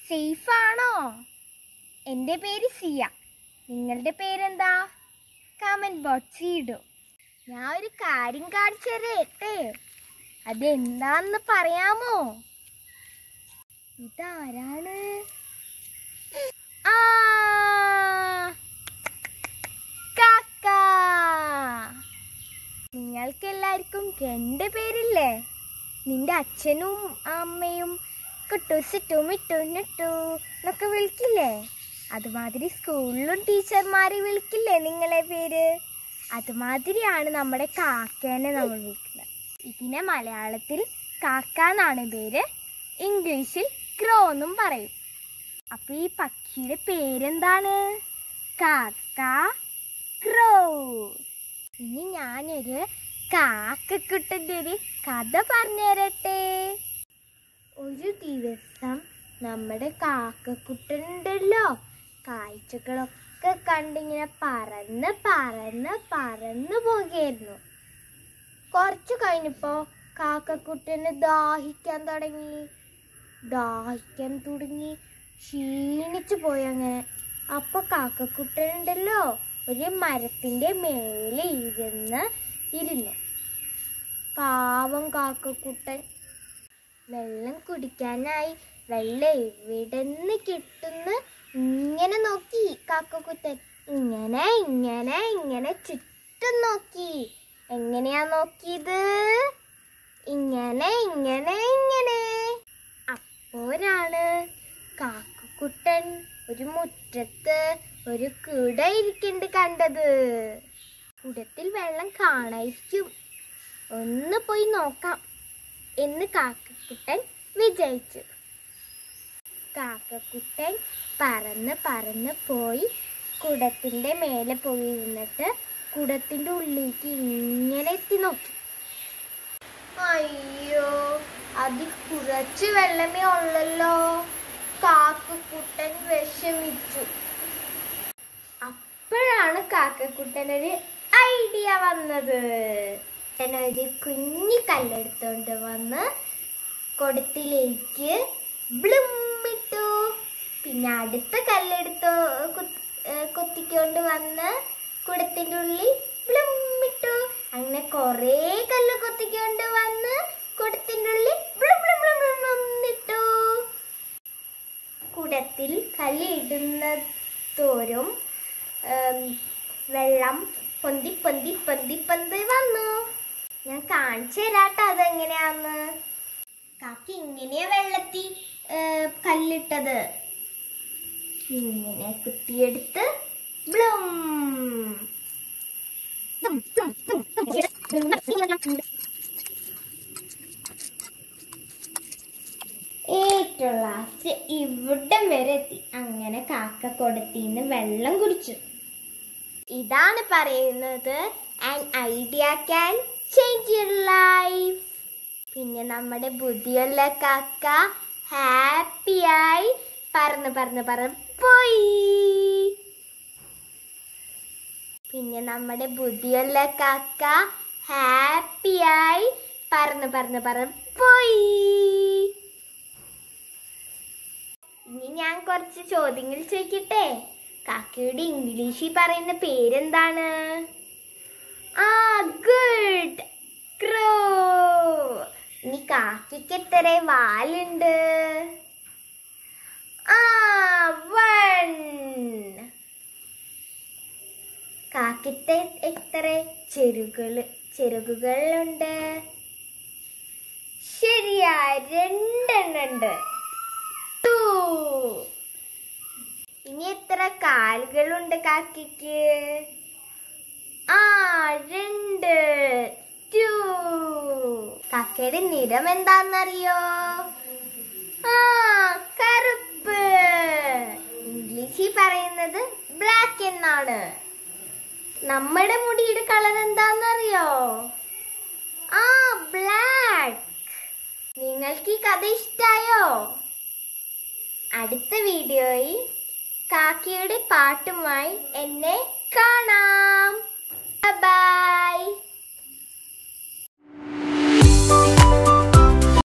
safe ആണോ എൻ്റെ പേര് സിയ നിങ്ങളുടെ പേരെന്താ കമൻറ്റ് ബോക്സിൽ ഇടും ഞാൻ ഒരു കാര്യം കാണിച്ചു തരട്ടെ അതെന്താന്ന് പറയാമോ ഇതാരാണ് ആ കാക്ക നിങ്ങൾക്ക് എല്ലാവർക്കും രണ്ട് പേരില്ലേ നിന്റെ അച്ഛനും അമ്മയും കുട്ടു സിറ്റു മിട്ടു നിട്ടു എന്നൊക്കെ വിളിക്കില്ലേ അതുമാതിരി സ്കൂളിലും ടീച്ചർമാരെ വിളിക്കില്ലേ നിങ്ങളെ പേര് അതുമാതിരിയാണ് നമ്മുടെ കാക്കേനെ നമ്മൾ വിളിക്കുന്നത് ഇതിനെ മലയാളത്തിൽ കാക്ക എന്നാണ് പേര് ഇംഗ്ലീഷിൽ ക്രോ എന്നും പറയും അപ്പൊ ഈ പക്ഷിയുടെ പേരെന്താണ് കാക്ക ക്രോ ഇനി ഞാനൊരു കാക്കക്കുട്ടൻ്റെ ഒരു കഥ പറഞ്ഞു തരട്ടെ ഒരു ദിവസം നമ്മുടെ കാക്കക്കുട്ടനുണ്ടല്ലോ കാഴ്ചകളൊക്കെ കണ്ടിങ്ങനെ പറന്ന് പറന്ന് പറന്ന് പോകുകയായിരുന്നു കുറച്ച് കഴിഞ്ഞപ്പോ കാക്കക്കുട്ടന് ദാഹിക്കാൻ തുടങ്ങി ദാഹിക്കാൻ തുടങ്ങി ക്ഷീണിച്ചു പോയി അങ്ങനെ അപ്പൊ കാക്കക്കുട്ടനുണ്ടല്ലോ ഒരു മരത്തിന്റെ മേലെ ഇരുന്ന് ഇരുന്നു പാവം കാക്കക്കുട്ടൻ വെള്ളം കുടിക്കാനായി വെള്ളം എവിടെന്ന് കിട്ടുന്ന് ഇങ്ങനെ നോക്കി കാക്കക്കുട്ടൻ ഇങ്ങനെ ഇങ്ങനെ ഇങ്ങനെ ചുറ്റും നോക്കി എങ്ങനെയാ നോക്കിയത് ഇങ്ങനെ ഇങ്ങനെ ഇങ്ങനെ അപ്പോഴാണ് കാക്കക്കുട്ടൻ ഒരു മുറ്റത്ത് ഒരു കുട ഇരിക്കുന്നുണ്ട് കണ്ടത് കുടത്തിൽ വെള്ളം കാണായിരിക്കും ഒന്ന് പോയി നോക്കാം എന്ന് കാക്കക്കുട്ടൻ വിജയിച്ചു കാക്കക്കുട്ടൻ പറന്ന് പറന്ന് പോയി കുടത്തിന്റെ മേലെ പോയി ഇരുന്നിട്ട് കുടത്തിന്റെ ഉള്ളിലേക്ക് ഇങ്ങനെ എത്തി നോക്കി അയ്യോ അതിൽ കുറച്ച് വെള്ളമേ ഉള്ളല്ലോ കാക്കക്കുട്ടൻ വിഷമിച്ചു അപ്പോഴാണ് കാക്കക്കുട്ടനൊരു ഐഡിയ വന്നത് ഒരു കുഞ്ഞി കല്ലെടുത്തോണ്ട് വന്ന് കൊടുത്തിലേക്ക് ബ്ലിമ്മിട്ടു പിന്നെ അടുത്ത കല്ലെടുത്തോ കുത്ത്- ഏ, കുത്തിക്കൊണ്ട് വന്ന് കുടത്തിന്റെ ഉള്ളിൽ ബ്ലിമ്മിട്ടു അങ്ങനെ കൊറേ കല്ല് കുത്തിക്കൊണ്ട് വന്ന് കുടത്തിന്റെ ഉള്ളിൽ ബ്ലും ബ്ലും ബ്ലും ബ്ലും ബ്ലും ഇട്ടു കുടത്തിൽ കല്ലിടുന്ന തോറും ഉം, വെള്ളം പൊന്തി പൊന്തി പൊന്തി പൊന്തി വന്നു ഞാൻ കാണിച്ചു തരാട്ടോ അതെങ്ങനെയാന്ന് കാക്കി ഇങ്ങനെയാ വെള്ളത്തിൽ കല്ലിട്ടത് ഇങ്ങനെ കുത്തിയെടുത്ത് ബ്ലും ഏറ്റവും ലാസ്റ്റ് ഇവിടം വരെ എത്തി അങ്ങനെ കാക്ക കൊടുത്തിന്ന് വെള്ളം കുടിച്ചു ഇതാണ് പറയുന്നത് an idea can change your life പിന്നെ നമ്മുടെ ബുദ്ധിയുള്ള കാക്ക ഹാപ്പിയായി പറന്ന് പറന്ന് പറന്ന് പോയി പിന്നെ നമ്മുടെ ബുദ്ധിയുള്ള കാക്ക ഹാപ്പിയായി പറന്ന് പറന്ന് പറന്ന് പോയി ഇനി ഞാൻ കുറച്ച് ചോദ്യങ്ങൾ ചോദിക്കട്ടെ കാക്കയുടെ ഇംഗ്ലീഷിൽ പറയുന്ന പേരെന്താണ് ആ ഗുഡ് ക്രോ ഇനി കാക്കയ്ക്ക് എത്ര വാലുണ്ട് ആ വൺ കാക്കത്തെ എത്ര ചെറുകള് ചെറുകുകളുണ്ട് ശരിയാ രണ്ടെണ്ണുണ്ട് ടു ഇനി എത്ര കാലുകളുണ്ട് കാക്കയ്ക്ക് ആ രണ്ട് ടു കാക്കയുടെ നിറം എന്താന്നറിയോ ആ കറുപ്പ് ഇംഗ്ലീഷിൽ പറയുന്നത് ബ്ലാക്ക് എന്നാണ് നമ്മുടെ മുടിയുടെ കളർ എന്താന്നറിയോ ആ ബ്ലാക്ക് നിങ്ങൾക്ക് ഈ കഥ ഇഷ്ടായോ അടുത്ത വീഡിയോയിൽ കാക്കയുടെ പാട്ടുമായി എന്നെ കാണാം